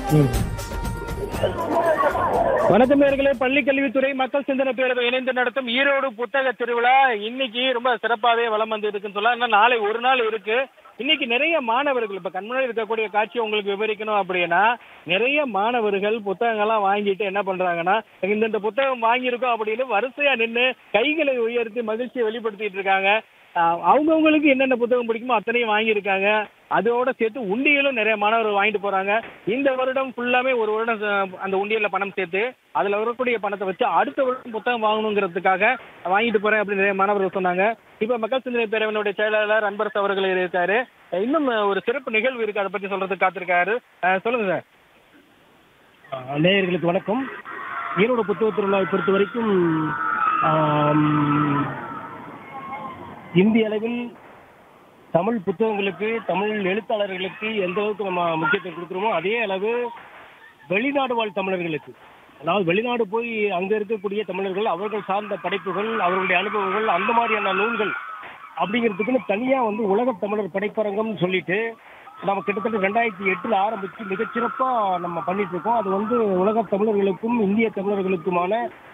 வணக்கம் நேர்களே பள்ளி கல்வித்துறை மக்கள் சிந்தனை பேரவை இணைந்து நடத்தும் ஈரோடு புத்தக திருவிழா இன்னைக்கு ரொம்ப சிறப்பாகவே வலம் வந்து இருக்குன்னு சொல்லலாம் இன்னும் நாளை ஒரு நாள் இருக்கு இன்னைக்கு நிறைய மாணவர்கள் இப்ப கண்முன்னாடி இருக்கக்கூடிய காட்சியை உங்களுக்கு விவரிக்கணும் அப்படின்னா நிறைய மாணவர்கள் புத்தகங்கள்லாம் வாங்கிட்டு என்ன பண்றாங்கன்னா இந்தந்த புத்தகம் வாங்கியிருக்கோம் அப்படின்னு வரிசையா நின்று கைகளை உயர்த்தி மகிழ்ச்சியை வெளிப்படுத்திட்டு இருக்காங்க ஆஹ் அவங்கவங்களுக்கு என்னென்ன புத்தகம் பிடிக்குமோ அத்தனையும் வாங்கியிருக்காங்க அதோட சேர்த்து உண்டியலும் நிறைய மாணவர்கள் வாங்கிட்டு போறாங்க இந்த வருடம் ஃபுல்லாமே ஒரு வருடம் அஹ், அந்த உண்டியல்ல பணம் சேர்த்து அதுல வரக்கூடிய பணத்தை வச்சு அடுத்த வருடம் புத்தகம் வாங்கணுங்கிறதுக்காக வாங்கிட்டு போறேன் அப்படின்னு நிறைய மாணவர்கள் சொன்னாங்க இப்ப மக்கள் சிந்தனை பேரவையினுடைய செயலாளர் அன்பரசு அவர்கள் இருக்காரு இன்னும் ஒரு சிறப்பு நிகழ்வு இருக்கு அதை பத்தி சொல்றதுக்கு காத்திருக்காரு அஹ், சொல்லுங்க சார் ஆஹ் நேயர்களுக்கு வணக்கம் ஈரோடு புத்தக திருவிழாவை பொறுத்த வரைக்கும் ஆம், இந்திய அளவில் தமிழ் புத்தகங்களுக்கு தமிழ் எழுத்தாளர்களுக்கு எந்த அளவுக்கு நம்ம முக்கியத்துவம் கொடுக்குறோமோ அதே அளவு வெளிநாடு வாழ் தமிழர்களுக்கு அதாவது வெளிநாடு போய் அங்கே இருக்கக்கூடிய தமிழர்கள் அவர்கள் சார்ந்த படைப்புகள் அவர்களுடைய அனுபவங்கள் அந்த மாதிரியான நூல்கள் அப்படிங்கிறதுக்குன்னு தனியாக வந்து உலகத் தமிழர் படைப்பரங்கம்னு சொல்லிட்டு நம்ம கிட்டத்தட்ட ரெண்டாயிரத்தி எட்டில் ஆரம்பித்து மிகச்சிறப்பாக நம்ம பண்ணிட்டு இருக்கோம் அது வந்து உலகத் தமிழர்களுக்கும் இந்திய தமிழர்களுக்குமான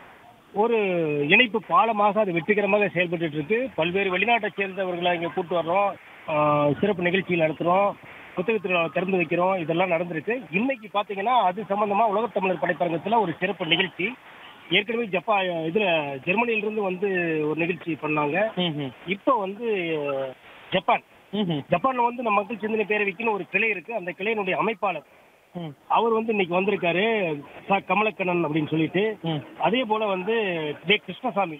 ஒரு இணைப்பு பாலமாக அது வெற்றிகரமாக செயல்பட்டு இருக்கு பல்வேறு வெளிநாட்டை சேர்ந்தவர்களை இங்கே கூட்டு வர்றோம் ஆஹ் சிறப்பு நிகழ்ச்சிகள் நடத்துகிறோம் புத்தக திருவிழாவை திறந்து வைக்கிறோம் இதெல்லாம் நடந்திருக்கு இன்னைக்கு பார்த்தீங்கன்னா அது சம்பந்தமா உலகத் தமிழர் படைப்பரங்கத்தில் ஒரு சிறப்பு நிகழ்ச்சி ஏற்கனவே ஜப்பா இதில் ஜெர்மனியிலிருந்து வந்து ஒரு நிகழ்ச்சி பண்ணாங்க இப்போ வந்து ஜப்பான் ஜப்பான்ல வந்து நம்ம மக்கள் சிந்தனை பேரவைக்குன்னு ஒரு கிளை இருக்கு அந்த கிளையினுடைய அமைப்பாளர் அவர் வந்து இன்னைக்கு வந்திருக்காரு ச கமலக்கண்ணன் அப்படின்னு சொல்லிட்டு அதே போல வந்து டே கிருஷ்ணசாமி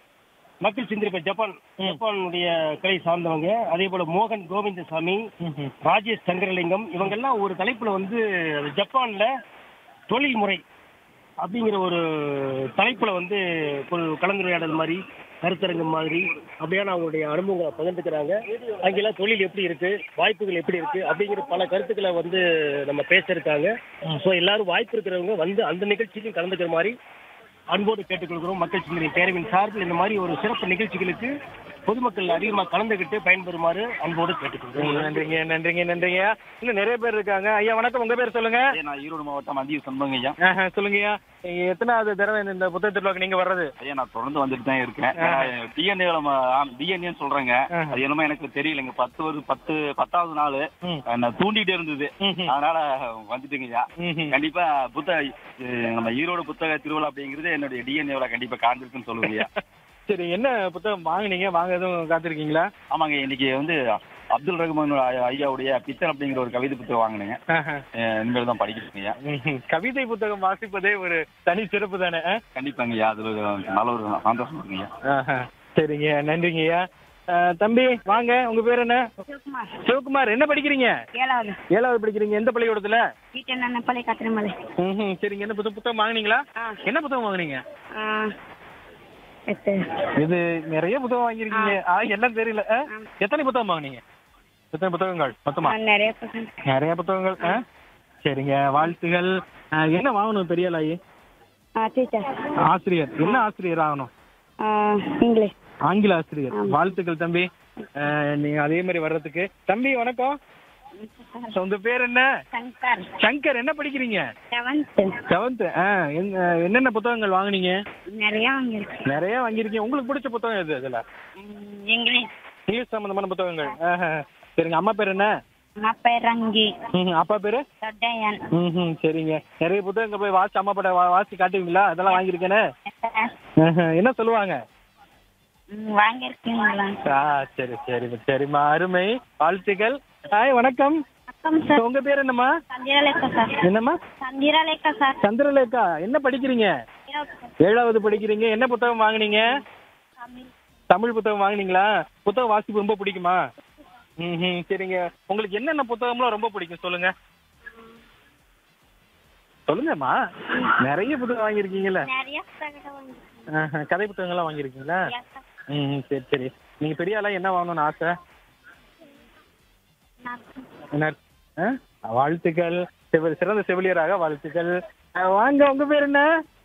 மக்கள் சிந்திருப்ப ஜப்பான் ஜப்பானுடைய கிளை சார்ந்தவங்க அதே போல மோகன் கோவிந்தசாமி ராஜேஷ் சங்கரலிங்கம் இவங்கெல்லாம் ஒரு தலைப்புல வந்து ஜப்பான்ல தொழில் முறை அப்படிங்கிற ஒரு தலைப்புல வந்து ஒரு கலந்துரையாடல் மாதிரி கருத்தரங்கம் மாதிரி அப்படியான அவங்களுடைய அனுபவங்களை பகிர்ந்துக்கிறாங்க அங்கெல்லாம் தொழில் எப்படி இருக்கு வாய்ப்புகள் எப்படி இருக்கு அப்படிங்கிற பல கருத்துக்களை வந்து நம்ம பேசியிருக்காங்க ஸோ எல்லாரும் வாய்ப்பு இருக்கிறவங்க வந்து அந்த நிகழ்ச்சிக்கும் கலந்துக்கிற மாதிரி அன்போடு கேட்டுக்கொள்கிறோம் மக்கள் சிந்தனை பேரவின் சார்பில் இந்த மாதிரி ஒரு சிறப்பு நிகழ்ச்சிகளுக்கு பொதுமக்கள் அதிகமாக கலந்துக்கிட்டு பயன்பெறுமாறு அன்போடு கேட்டுக்கொள்கிறோம் நன்றிங்க நன்றிங்க நன்றிங்க இன்னும் நிறைய பேர் இருக்காங்க ஐயா வணக்கம் உங்க பேர் சொல்லுங்க ஐயா, நான் ஈரோடு மாவட்டம் மதிய சண்முகம் ஐயா ஆஹா, சொல்லுங்கய்யா நீங்க எத்தனாவது தடவை இந்த- இந்த புத்தக திருவிழாக்கு நீங்க வர்றது ஐயா நான் தொடர்ந்து வந்துட்டு தான் இருக்கேன் டிஎன்ஏ டிஎன்ஏ சொல்றாங்க ஆஹா. அது என்னமோ எனக்கு தெரியலங்க பத்து வருஷம் பத்து பத்தாவது நாள் ம். நான் தூண்டிட்டே இருந்தது ம்ஹும். அதனால வந்துட்டுங்க ஐயா ம்ஹும். கண்டிப்பா புத்தக அஹ், நம்ம ஈரோடு புத்தக திருவிழா அப்படிங்கிறது என்னுடைய டிஎன்ஏல கண்டிப்பா காண்பிருக்குன்னு சொல்லுங்க ஐயா சரி என்ன புத்தகம் வாங்குனீங்க வாங்க எதுவும் காத்திருக்கீங்களா ஆமாங்க இன்னைக்கு வந்து அப்துல் ரஹ்மான் ஐ- ஐயாவுடைய பித்தன் அப்படிங்கிற ஒரு கவிதை புத்தகம் வாங்கினேங்க ஆஹா. இனிமேல் தான் படிக்கிறேங்க ஐயா ம்ஹும். கவிதை புத்தகம் வாசிப்பதே ஒரு தனி சிறப்பு தானே ஆ? கண்டிப்பாங்க ஐயா அது ஒரு நல்ல ஒரு சந்தோஷம் இருக்குங்க ஐயா ஆஹா. சரிங்க நன்றிங்கய்யா ஆ, தம்பி வாங்க உங்க பேர் என்ன சிவகுமார் சிவகுமார் என்ன படிக்கிறீங்க ஏழாவது ஏழாவது படிக்கிறீங்க எந்த பள்ளிக்கூடத்துல வீட்டு நன்னப்பள்ளி கத்திரமலை ம்ஹும். சரிங்க என்ன புத்தகம் புத்தகம் வாங்குனீங்களா ஆ. என்ன புத்தகம் வாங்குனீங்க ஆ, எட்டு இது நிறைய புத்தகம் வாங்கியிருக்கீங்க ஆ என்னன்னு தெரியல ஆ? எத்தனை புத்தகம் வாங்குனீங்க எத்தனை புத்தகங்கள் மொத்தமா ஆ, நிறைய பசங்க நிறைய புத்தகங்கள் ஆ? சரிங்க வாழ்த்துகள் ஆ, என்ன வாங்கணும் பெரியாளாயி டீச்சர் ஆசிரியர் என்ன ஆசிரியர் ஆகணும் இங்கிலீஷ் ஆங்கில ஆசிரியர் வாழ்த்துக்கள் தம்பி ஆ, நீங்க அதே மாதிரி வர்றதுக்கு தம்பி வணக்கம் உங்க பேர் என்ன சங்கர் சங்கர் என்ன படிக்கிறீங்க செவன்த்து செவன்த் என்னென்ன புத்தகங்கள் வாங்குனீங்க நிறைய வாங்கியிருக்கேன் நிறைய வாங்கியிருக்கீங்க உங்களுக்கு பிடிச்ச புத்தகம் எது இதுல ம், இங்கிலீஷ் இங்கிலீஷ் சம்பந்தமான புத்தகங்கள் ஆஹா. சரிங்க அம்மா பேர் என்ன அம்மா பேர் ரங்கி ம்ஹும். அப்பா பேரு தொட்டையன் ம் சரிங்க நிறைய புத்தகங்கள் போய் வாசி அம்மா பட வாசி காட்டுவீங்களா அதெல்லாம் வாங்கியிருக்கேனே ஆஹா. என்ன சொல்லுவாங்க ம், வாங்கியிருக்கீங்களா ஆ சரி சரி சரிம்மா அருமை வாழ்த்துக்கள் ஹாய் வணக்கம் வணக்கம் சார் உங்க பேர் என்னம்மா சந்திரலேகா சார் என்னம்மா சந்திரலேகா சார் சந்திரலேகா என்ன படிக்கிறீங்க ஏழாவது படிக்கிறீங்க என்ன புத்தகம் வாங்குனீங்க தமிழ் புத்தகம் வாங்குனீங்களா புத்தகம் வாசிப்பு ரொம்ப பிடிக்குமா ம் சரிங்க உங்களுக்கு என்னென்ன புத்தகம்லாம் ரொம்ப பிடிக்கும் சொல்லுங்க சொல்லுங்கம்மா நிறைய புத்தகம் வாங்கியிருக்கீங்கல்ல நிறைய புத்தகம் வாங்கியிருக்கேன் ஆஹா, கதை புத்தகங்கள்லாம் வாங்கியிருக்கீங்களா ம் சரி சரி நீங்கள் பெரிய ஆளா என்ன வாங்கணும்னு ஆசை என்ன ஆ? வாழ்த்துக்கள் செவ- சிறந்த செவிலியராக வாழ்த்துக்கள் ஆ, வாங்க உங்க பேர் என்ன